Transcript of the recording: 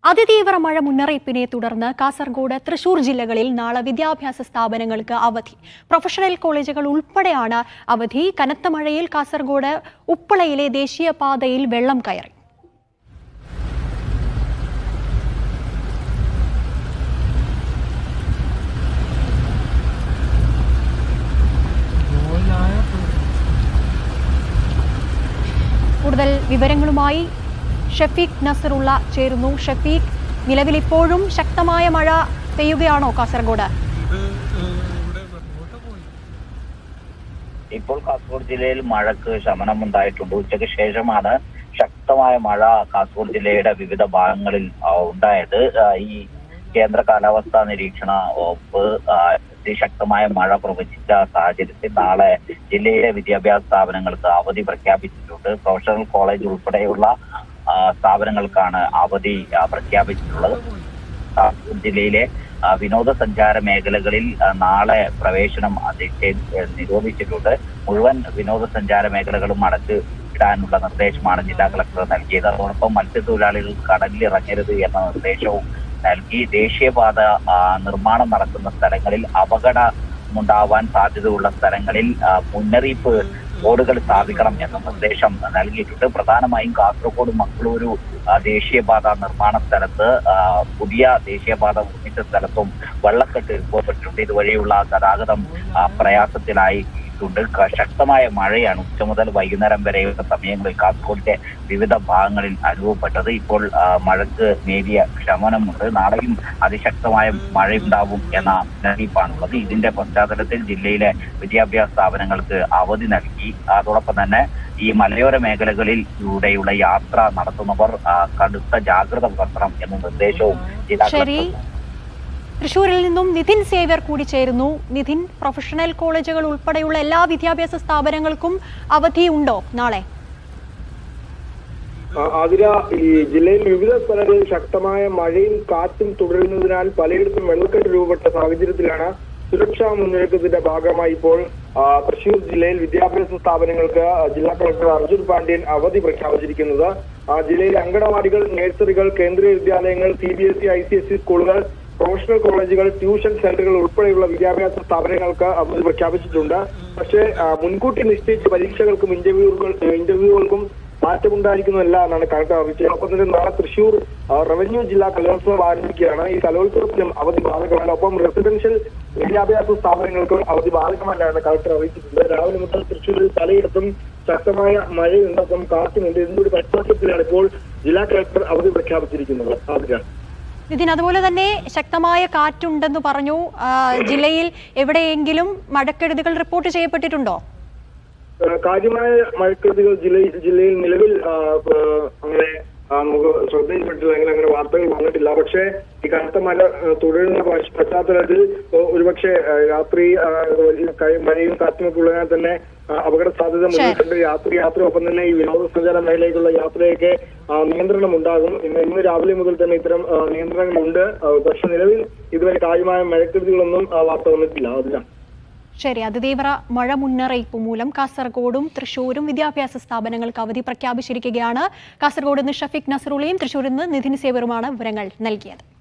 അതിതീവ്ര മഴ മുന്നറിയിപ്പിനെ തുടർന്ന് കാസർഗോഡ് തൃശൂർ ജില്ലകളിൽ നാളെ വിദ്യാഭ്യാസ സ്ഥാപനങ്ങൾക്ക് അവധി പ്രൊഫഷണൽ കോളേജുകൾ ഉൾപ്പെടെയാണ് അവധി കനത്ത മഴയിൽ കാസർഗോഡ് ഉപ്പളയിലെ ദേശീയപാതയിൽ വെള്ളം കയറി കൂടുതൽ വിവരങ്ങളുമായി ഷഫീഖ് നസറുള്ള ചേരുന്നു ഷഫീഖ് നിലവിൽ ഇപ്പോഴും ശക്തമായ മഴ പെയ്യുകയാണോ കാസർഗോഡ് ഇപ്പോൾ കാസർഗോഡ് ജില്ലയിൽ മഴക്ക് ശമനമുണ്ടായിട്ടുണ്ട് ഉച്ചയ്ക്ക് ശേഷമാണ് ശക്തമായ മഴ കാസർഗോഡ് ജില്ലയുടെ വിവിധ ഭാഗങ്ങളിൽ ആ, ഉണ്ടായത് ആ, ഈ കേന്ദ്ര കാലാവസ്ഥാ നിരീക്ഷണ വകുപ്പ് ആ, അതിശക്തമായ മഴ പ്രവചിച്ച സാഹചര്യത്തിൽ നാളെ ജില്ലയിലെ വിദ്യാഭ്യാസ സ്ഥാപനങ്ങൾക്ക് അവധി പ്രഖ്യാപിച്ചിട്ടുണ്ട് പ്രൊഫഷണൽ കോളേജ് ഉൾപ്പെടെയുള്ള ആ, സ്ഥാപനങ്ങൾക്കാണ് അവധി ആ, പ്രഖ്യാപിച്ചിട്ടുള്ളത് കാസർഗോഡ് ജില്ലയിലെ ആ, വിനോദസഞ്ചാര മേഖലകളിൽ ആ, നാളെ പ്രവേശനം നിഷേ- ഏ, നിരോധിച്ചിട്ടുണ്ട് മുഴുവൻ വിനോദസഞ്ചാര മേഖലകളും അടച്ച് ഇടാനുള്ള നിർദ്ദേശമാണ് ജില്ലാ കളക്ടർ നൽകിയത് അതോടൊപ്പം മത്സ്യത്തൊഴിലാളികൾ കടലിൽ ഇറങ്ങരുത് എന്ന നിർദ്ദേശവും നൽകി ദേശീയപാത ആ, നിർമ്മാണം നടക്കുന്ന സ്ഥലങ്ങളിൽ അപകടമുണ്ടാവാൻ സാധ്യതയുള്ള സ്ഥലങ്ങളിൽ ആ, മുന്നറിയിപ്പ് ബോർഡുകൾ സ്ഥാപിക്കണം എന്ന നിർദ്ദേശം നൽകിയിട്ടുണ്ട് പ്രധാനമായും കാസർഗോഡ് മംഗളൂരു ആ, ദേശീയപാത നിർമ്മാണ സ്ഥലത്ത് ആ, പുതിയ ദേശീയപാത നിർമ്മിച്ച സ്ഥലത്തും വെള്ളക്കെട്ട് രൂപപ്പെട്ടിട്ടുണ്ട് ഇതുവഴിയുള്ള ഗതാഗതം ആ, പ്രയാസത്തിലായിട്ടുണ്ട് ക- ശക്തമായ മഴയാണ് ഉച്ച മുതൽ വൈകുന്നേരം വരെയുള്ള സമയങ്ങളിൽ കാസർഗോഡിന്റെ വിവിധ ഭാഗങ്ങളിൽ അനുഭവപ്പെട്ടത് ഇപ്പോൾ ആ, മഴക്ക് നേരിയ ശമനമുണ്ട് നാളെയും അതിശക്തമായ മഴയുണ്ടാവും എന്ന മുന്നറിയിപ്പാണുള്ളത് ഇതിന്റെ പശ്ചാത്തലത്തിൽ ജില്ലയിലെ വിദ്യാഭ്യാസ സ്ഥാപനങ്ങൾക്ക് അവധി നൽകി അതോടൊപ്പം തന്നെ ഈ മലയോര മേഖലകളിലൂടെയുള്ള യാത്ര നടത്തുന്നവർ ആ, കടുത്ത ജാഗ്രത പുലർത്തണം എന്ന നിർദ്ദേശവും ജില്ലാ ശരി കളക്ടർ തൃശൂരിൽ നിന്നും നിതിൻ സേവ്യർ കൂടി ചേരുന്നു നിതിൻ പ്രൊഫഷണൽ കോളേജുകൾ ഉൾപ്പെടെയുള്ള എല്ലാ വിദ്യാഭ്യാസ സ്ഥാപനങ്ങൾക്കും അവധിയുണ്ടോ നാളെ ആ, ആതിര ഈ ജില്ലയിൽ വിവിധ സ്ഥലങ്ങളിൽ ശക്തമായ മഴയും കാറ്റും തുടരുന്നതിനാൽ പലയിടത്തും വെള്ളക്കെട്ട് രൂപപ്പെട്ട സാഹചര്യത്തിലാണ് സുരക്ഷാ മുന്നൊരുക്കത്തിന്റെ ഭാഗമായി ഇപ്പോൾ ആ, തൃശൂർ ജില്ലയിൽ വിദ്യാഭ്യാസ സ്ഥാപനങ്ങൾക്ക് ജില്ലാ കളക്ടർ അർജുൻ പാണ്ഡ്യൻ അവധി പ്രഖ്യാപിച്ചിരിക്കുന്നത് ആ, ജില്ലയിലെ അങ്കണവാടികൾ നഴ്സറികൾ കേന്ദ്രീയ വിദ്യാലയങ്ങൾ C B S E I C S E സ്കൂളുകൾ പ്രൊഫഷണൽ കോളേജുകൾ ട്യൂഷൻ സെന്ററുകൾ ഉൾപ്പെടെയുള്ള വിദ്യാഭ്യാസ സ്ഥാപനങ്ങൾക്ക് അവധി പ്രഖ്യാപിച്ചിട്ടുണ്ട് പക്ഷേ ആ, മുൻകൂട്ടി നിശ്ചയിച്ച പരീക്ഷകൾക്കും ഇന്റർവ്യൂകൾ ഇന്റർവ്യൂകൾക്കും മാറ്റമുണ്ടായിരിക്കുന്നതല്ല എന്നാണ് കണക്ക് അറിയിച്ചത് ഒപ്പം തന്നെ നാളെ തൃശൂർ ആ, റവന്യൂ ജില്ലാ കലോത്സവം ആരംഭിക്കുകയാണ് ഈ കലോത്സവത്തിനും അവധി ബാധകമല്ല ഒപ്പം റെസിഡൻഷ്യൽ വിദ്യാഭ്യാസ സ്ഥാപനങ്ങൾക്കും അവധി ബാധകമല്ല എന്ന് കളക്ടർ അറിയിച്ചിട്ടുണ്ട് രാവിലെ മുതൽ തൃശൂരിൽ പലയിടത്തും ശക്തമായ മഴയുണ്ട് ഒപ്പം കാറ്റുമുണ്ട് ഇതിന്റെ ഒരു പശ്ചാത്തലത്തിലാണ് ഇപ്പോൾ ജില്ലാ കളക്ടർ അവധി പ്രഖ്യാപിച്ചിരിക്കുന്നത് ആദ്യം നിതിൻ അതുപോലെ തന്നെ ശക്തമായ കാറ്റുണ്ടെന്ന് പറഞ്ഞു ആ, ജില്ലയിൽ എവിടെയെങ്കിലും മഴക്കെടുതികൾ റിപ്പോർട്ട് ചെയ്യപ്പെട്ടിട്ടുണ്ടോ ഏഹ് കാര്യമായ മഴക്കെടുതികൾ ജില്ലയിൽ ജില്ലയിൽ നിലവിൽ ആ, ഏഹ് അങ്ങനെ ആ, നമുക്ക് ശ്രദ്ധയിൽപ്പെട്ടില്ല അങ്ങനെ അങ്ങനെ വാർത്തകൾ വന്നിട്ടില്ല പക്ഷേ ഈ കനത്ത മഴ ഏഹ് തുടരുന്ന പശ്ച- പശ്ചാത്തലത്തിൽ ഒ- ഒരുപക്ഷെ ഏഹ് രാത്രി ആ, ഈ ക- മഴയും കാറ്റുമൊക്കെ ഉള്ളതിനാൽ തന്നെ ആ, അപകട സാധ്യത മുന്നിട്ടുണ്ട് രാത്രി യാത്ര ഒപ്പം തന്നെ ഈ വിനോദസഞ്ചാര മേഖലയിലേക്കുള്ള യാത്രയൊക്കെ ആ, നിയന്ത്രണം ഉണ്ടാകും ഇന്ന് ഇന്ന് രാവിലെ മുതൽ തന്നെ ഇത്തരം ആ, നിയന്ത്രണങ്ങളുണ്ട് ആ, പക്ഷെ നിലവിൽ ഇതുവരെ കാര്യമായ മഴക്കെടുതികളൊന്നും ആ, വാർത്ത വന്നിട്ടില്ല അതിലാണ് ശരി അതിതീവ്ര മഴ മുന്നറിയിപ്പ് മൂലം കാസർഗോഡും തൃശൂരും വിദ്യാഭ്യാസ സ്ഥാപനങ്ങൾക്ക് അവധി പ്രഖ്യാപിച്ചിരിക്കുകയാണ് കാസർഗോഡ് നിന്ന് ഷഫീഖ് നസറുള്ളയും തൃശൂരിൽ നിന്ന് നിതിൻ സേവറുമാണ് വിവരങ്ങൾ നൽകിയത്